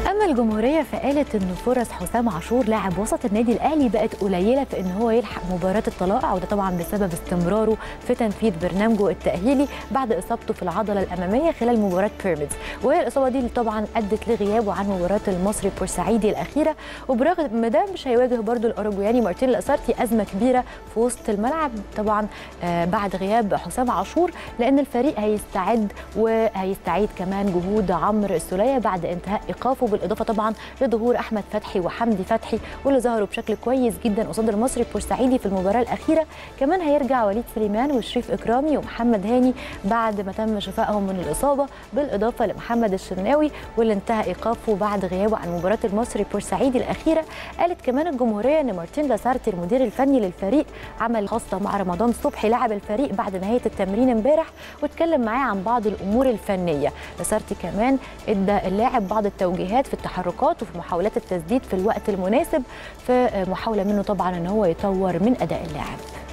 اما الجمهوريه فقالت ان فرص حسام عاشور لاعب وسط النادي الاهلي بقت قليله في ان هو يلحق مباراه الطلائع وده طبعا بسبب استمراره في تنفيذ برنامجه التاهيلي بعد اصابته في العضله الاماميه خلال مباراه بيراميدز وهي الاصابه دي اللي طبعا ادت لغيابه عن مباراه المصري بورسعيدي الاخيره وبرغم ده مش هيواجه برده الاوروجواني مارتين لاسارتي ازمه كبيره في وسط الملعب طبعا آه بعد غياب حسام عاشور لان الفريق هيستعد وهيستعيد كمان جهود عمرو السوليه بعد انتهاء ايقافه بالاضافه طبعا لظهور احمد فتحي وحمدي فتحي واللي ظهروا بشكل كويس جدا قصاد المصري البورسعيدي في المباراه الاخيره كمان هيرجع وليد سليمان وشريف اكرامي ومحمد هاني بعد ما تم شفائهم من الاصابه بالاضافه لمحمد الشناوي واللي انتهى ايقافه بعد غيابه عن مباراه المصري البورسعيدي الاخيره قالت كمان الجمهوريه ان مارتين لاسارتي المدير الفني للفريق عمل خاصه مع رمضان صبحي لاعب الفريق بعد نهايه التمرين امبارح واتكلم معاه عن بعض الامور الفنيه لاسارتي كمان ادى اللاعب بعض التوجيهات في التحركات وفي محاولات التسديد في الوقت المناسب في محاوله منه طبعا ان هو يطور من اداء اللاعب